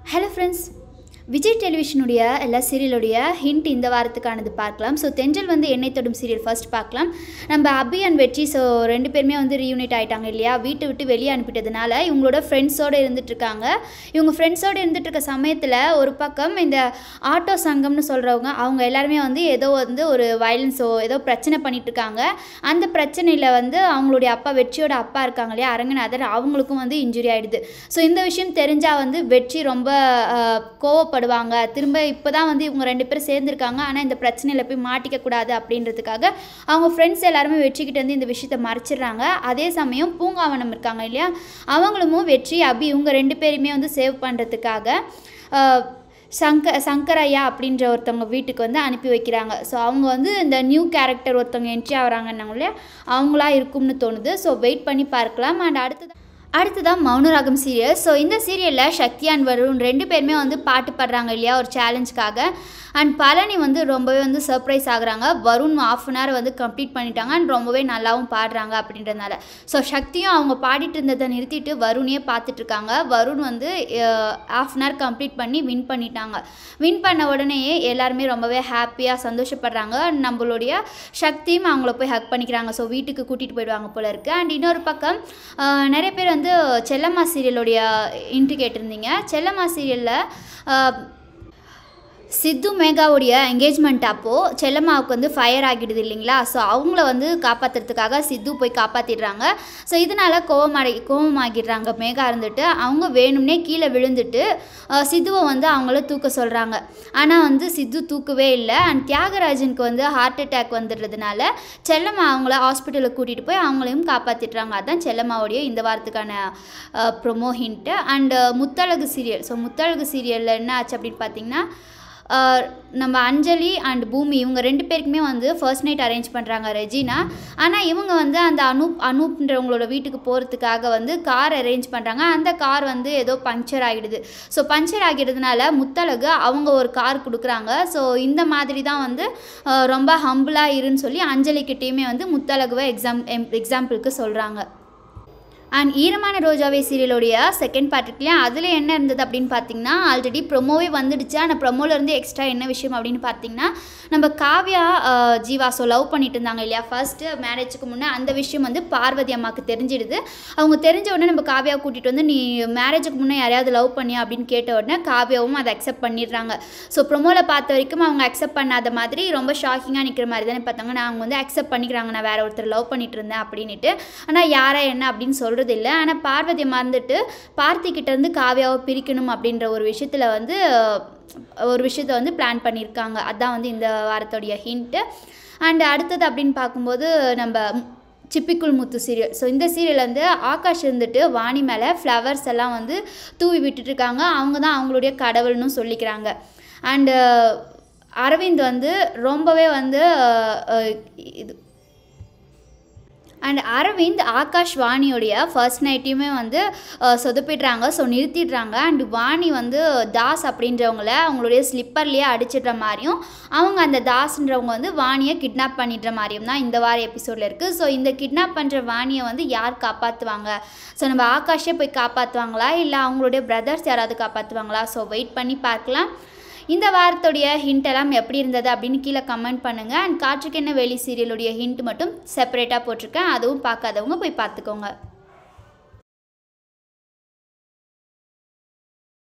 hello friends Vijay டெலிவிஷனுடைய எல்லா சீரியலுடைய hint இந்த வாரத்துக்கானது பார்க்கலாம் ஸோ தென்றல் வந்து எண்ணெய் தொடும் சீரியல் ஃபர்ஸ்ட் பார்க்கலாம் நம்ம அபி அண்ட் வெற்றி ஸோ ரெண்டு பேருமே வந்து ரீயூனிட் ஆகிட்டாங்க இல்லையா வீட்டை விட்டு வெளியே அனுப்பிட்டதுனால இவங்களோட ஃப்ரெண்ட்ஸோடு இருந்துட்டு இருக்காங்க இவங்க ஃப்ரெண்ட்ஸோடு இருந்துட்டு இருக்க சமயத்தில் ஒரு பக்கம் இந்த ஆட்டோ சங்கம்னு சொல்கிறவங்க அவங்க எல்லாருமே வந்து ஏதோ வந்து ஒரு வயலன்ஸோ ஏதோ பிரச்சனை பண்ணிட்டு இருக்காங்க அந்த பிரச்சனையில் வந்து அவங்களுடைய அப்பா வெற்றியோட அப்பா இருக்காங்க இல்லையா அரங்கநாதர் அவங்களுக்கும் வந்து இன்ஜுரி ஆகிடுது ஸோ இந்த விஷயம் தெரிஞ்சால் வந்து வெற்றி ரொம்ப ஆஹ், கோவப்படுவாங்க திரும்ப இப்போ தான் வந்து இவங்க ரெண்டு பேரும் சேர்ந்துருக்காங்க ஆனால் இந்த பிரச்சனையில் போய் மாட்டிக்க கூடாது அப்படின்றதுக்காக அவங்க ஃப்ரெண்ட்ஸ் எல்லாருமே வெற்றிக்கிட்ட வந்து இந்த விஷயத்த மறைச்சிடுறாங்க அதே சமயம் பூங்காவனம் இருக்காங்க இல்லையா அவங்களும் வெற்றி அபி இவங்க ரெண்டு பேருமே வந்து சேவ் பண்ணுறதுக்காக ஆஹ், சங்க சங்கரையா அப்படின்ற ஒருத்தவங்க வீட்டுக்கு வந்து அனுப்பி வைக்கிறாங்க ஸோ அவங்க வந்து இந்த நியூ கேரக்டர் ஒருத்தவங்க என்ட்ரி ஆகிறாங்கன்னாங்களே அவங்களா இருக்கும்னு தோணுது ஸோ வெயிட் பண்ணி பார்க்கலாம் அண்ட் அடுத்தது அடுத்ததான் மௌனராகம் சீரியல் ஸோ இந்த சீரியலில் சக்தி அண்ட் வருண் ரெண்டு பேருமே வந்து பாட்டு பாடுறாங்க இல்லையா ஒரு சேலஞ்சுக்காக அண்ட் பழனி வந்து ரொம்பவே வந்து சர்ப்ரைஸ் ஆகுறாங்க வருண் ஆஃப் அன் ஹவர் வந்து கம்ப்ளீட் பண்ணிட்டாங்க அண்ட் ரொம்பவே நல்லாவும் பாடுறாங்க அப்படின்றதுனால ஸோ சக்தியும் அவங்க பாடிட்டு இருந்ததை நிறுத்திட்டு வருணையே பார்த்துட்டு இருக்காங்க வருண் வந்து ஆஃப் அன் ஹவர் கம்ப்ளீட் பண்ணி வின் பண்ணிட்டாங்க வின் பண்ண உடனேயே எல்லாருமே ரொம்பவே ஹாப்பியாக சந்தோஷப்படுறாங்க And நம்மளுடைய சக்தியும் அவங்கள போய் ஹக் பண்ணிக்கிறாங்க ஸோ வீட்டுக்கு கூட்டிகிட்டு போயிடுவாங்க போல இருக்குது அண்ட் இன்னொரு பக்கம் ஆஹ், நிறைய பேர் வந்து செல்லம்மா சீரியலுடைய இன்ட்ரி கேட்டிருந்தீங்க செல்லம்மா சீரியலில் சித்து மேகாவுடைய என்கேஜ்மெண்ட் அப்போது செல்லம்மாவுக்கு வந்து ஃபயர் ஆகிடுது இல்லைங்களா ஸோ அவங்கள வந்து காப்பாற்றுறதுக்காக சித்து போய் காப்பாற்றிடுறாங்க ஸோ இதனால் கோவமாடி கோவமாகிடுறாங்க மேகா இருந்துட்டு அவங்க வேணும்னே கீழே விழுந்துட்டு அஹ், சித்துவை வந்து அவங்கள தூக்க சொல்கிறாங்க ஆனால் வந்து சித்து தூக்கவே இல்லை அண்ட் தியாகராஜனுக்கு வந்து ஹார்ட் அட்டாக் வந்துடுறதுனால செல்லம்மா அவங்கள ஹாஸ்பிட்டலுக்கு கூட்டிகிட்டு போய் அவங்களையும் காப்பாற்றிடுறாங்க அதான் செல்லம்மாவுடைய இந்த வாரத்துக்கான promo hint and Muthazhagu serial so Muthazhagu சீரியலில் என்ன ஆச்சு அப்படின்னு பார்த்தீங்கன்னா ஆஹ் நம்ம அஞ்சலி அண்ட் பூமி இவங்க ரெண்டு பேருக்குமே வந்து ஃபர்ஸ்ட் நைட் அரேஞ்ச் பண்ணுறாங்க ரெஜினா ஆனால் இவங்க வந்து அந்த அனூப் அனூப்ன்றவங்களோட வீட்டுக்கு போகிறதுக்காக வந்து கார் அரேஞ்ச் பண்ணுறாங்க அந்த கார் வந்து ஏதோ பங்க்சர் ஆகிடுது ஸோ பங்க்சர் ஆகிடுறதுனால முத்தழகு அவங்க ஒரு கார் கொடுக்குறாங்க ஸோ இந்த மாதிரி தான் வந்து ஆஹ் ரொம்ப ஹம்பிளாக இருன்னு சொல்லி அஞ்சலிக்கிட்டேயுமே வந்து முத்தழகுவை எக்ஸாம் எக்ஸாம்பிளுக்கு சொல்கிறாங்க அண்ட் ஈரமான ரோஜாவே சீரியலுடைய செகண்ட் பார்ட் இருக்கு இல்லையா அதில் என்ன இருந்தது அப்படின்னு பார்த்தீங்கன்னா ஆல்ரெடி ப்ரொமோவே வந்துடுச்சு ஆனால் ப்ரொமோலேருந்து எக்ஸ்ட்ரா என்ன விஷயம் அப்படின்னு பார்த்தீங்கன்னா நம்ம காவ்யா அஹ், ஜீவா ஸோ லவ் பண்ணிட்டு இருந்தாங்க இல்லையா ஃபர்ஸ்ட்டு மேரேஜுக்கு முன்னே அந்த விஷயம் வந்து பார்வதி அம்மாவுக்கு தெரிஞ்சிடுது அவங்க தெரிஞ்ச உடனே நம்ம காவ்யாவை கூட்டிகிட்டு வந்து நீ மேரேஜுக்கு முன்னே யாரையாவது லவ் பண்ணியா அப்படின்னு கேட்ட உடனே காவ்யாவும் அதை அக்செப்ட் பண்ணிடுறாங்க ஸோ ப்ரொமோவில் பார்த்த வரைக்கும் அவங்க அக்செப்ட் பண்ணாத மாதிரி ரொம்ப ஷாக்கிங்காக நிற்கிற மாதிரி தானே பார்த்தாங்க நான் அவங்க வந்து அக்செப்ட் பண்ணிக்கிறாங்க நான் வேற ஒருத்தர் லவ் பண்ணிட்டு இருந்தேன் அப்படின்ட்டு ஆனால் யாரா என்ன அப்படின்னு சொல்கிறது இல்லை ஆனால் பார்வதி மறந்துட்டு பார்த்திக்கிட்ட இருந்து காவ்யாவை பிரிக்கணும் அப்படின்ற ஒரு விஷயத்தில் வந்து அஹ், ஒரு விஷயத்தை வந்து பிளான் பண்ணியிருக்காங்க அதான் வந்து இந்த வாரத்தோடைய ஹிண்ட்டு அண்ட் அடுத்தது அப்படின்னு பார்க்கும்போது நம்ம சிப்பிக்குள் முத்து சீரியல் ஸோ இந்த சீரியல் வந்து ஆகாஷ் இருந்துட்டு வாணி மேலே ஃப்ளவர்ஸ் எல்லாம் வந்து தூவி விட்டுட்டு இருக்காங்க அவங்க தான் அவங்களுடைய கடவுள்னு சொல்லிக்கிறாங்க அண்டு அரவிந்த் வந்து ரொம்பவே வந்து அஹ், அஹ், இது அண்ட் அரவிந்த் ஆகாஷ் வாணியோடைய ஃபர்ஸ்ட் நைட்டையுமே வந்து அஹ், சொதப்பிடுறாங்க ஸோ நிறுத்திடுறாங்க அண்ட் வாணி வந்து தாஸ் அப்படின்றவங்கள அவங்களுடைய ஸ்லிப்பர்லேயே அடிச்சிடுற மாதிரியும் அவங்க அந்த தாஸ்ன்றவங்க வந்து வாணியை கிட்னாப் பண்ணிடுற மாதிரியும் தான் இந்த வார எபிசோடில் இருக்குது ஸோ இந்த கிட்னாப் பண்ணுற வாணியை வந்து யார் காப்பாற்றுவாங்க ஸோ நம்ம ஆகாஷே போய் காப்பாற்றுவாங்களா இல்லை அவங்களுடைய பிரதர்ஸ் யாராவது காப்பாற்றுவாங்களா ஸோ வெயிட் பண்ணி பார்க்கலாம் இந்த வாரத்துடைய ஹிண்ட் எல்லாம் எப்படி இருந்தது அப்படின்னு கீழே கமெண்ட் பண்ணுங்கள் அண்ட் காற்றுக்கு என்ன வெளி சீரியலுடைய ஹிண்ட் மட்டும் செப்பரேட்டாக போட்டிருக்கேன் அதுவும் பார்க்காதவங்க போய் பார்த்துக்கோங்க